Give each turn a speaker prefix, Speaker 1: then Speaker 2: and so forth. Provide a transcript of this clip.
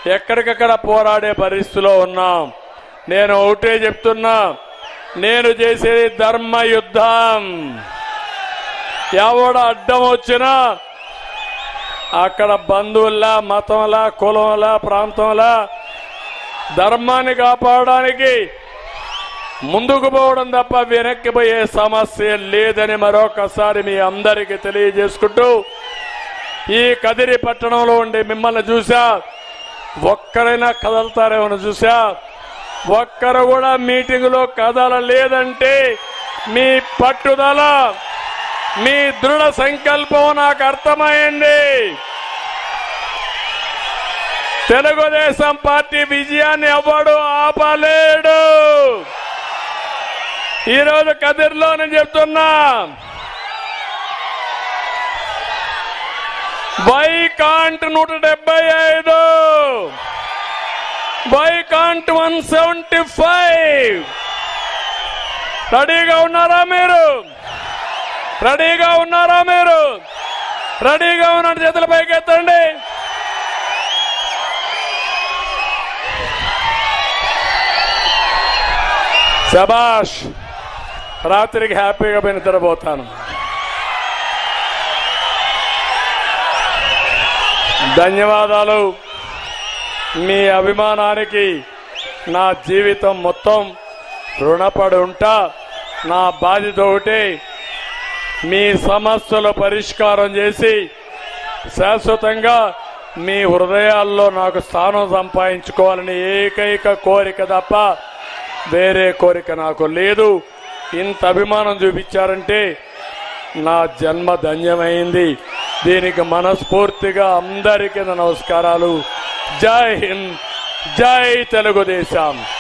Speaker 1: ఎక్కడికక్కడ పోరాడే పరిస్థితిలో ఉన్నాం నేను ఒకటే చెప్తున్నా నేను చేసేది ధర్మ యుద్ధం ఎవడ అడ్డం వచ్చినా అక్కడ బంధువుల్లా మతంలా కులంలా ప్రాంతంలా ధర్మాన్ని కాపాడడానికి ముందుకు పోవడం తప్ప వెనక్కి పోయే సమస్య లేదని మరొకసారి మీ అందరికీ తెలియజేసుకుంటూ ఈ కదిరి పట్టణంలో ఉండే మిమ్మల్ని చూసా ఒక్కరైనా కదలతారేమో చూసా ఒక్కరు కూడా మీటింగ్ లో కదలలేదంటే మీ పట్టుదల మీ దృఢ సంకల్పం నాకు అర్థమైంది తెలుగుదేశం పార్టీ విజయాన్ని ఎవడు ఆపలేడు ఈరోజు కదిర్లో నేను చెప్తున్నా వైకాంట్ నూట డెబ్బై ఐదు వైకాంట్ వన్ సెవెంటీ ఫైవ్ రెడీగా ఉన్నారా మీరు రెడీగా ఉన్నారా మీరు రెడీగా ఉన్నట్టు చేతుల పైకి ఎత్తండి శబాష్ రాత్రికి హ్యాపీగా పోయి నిద్రపోతాను ధన్యవాదాలు మీ అభిమానానికి నా జీవితం మొత్తం రుణపడి ఉంటా నా బాధ్యత ఒకటి మీ సమస్యలు పరిష్కారం చేసి శాశ్వతంగా మీ హృదయాల్లో నాకు స్థానం సంపాదించుకోవాలని ఏకైక కోరిక తప్ప వేరే కోరిక నాకు లేదు ఇంత అభిమానం చూపించారంటే నా జన్మ ధన్యమైంది దీనికి మనస్ఫూర్తిగా అందరికీ నా నమస్కారాలు జై హింద్ జై తెలుగుదేశం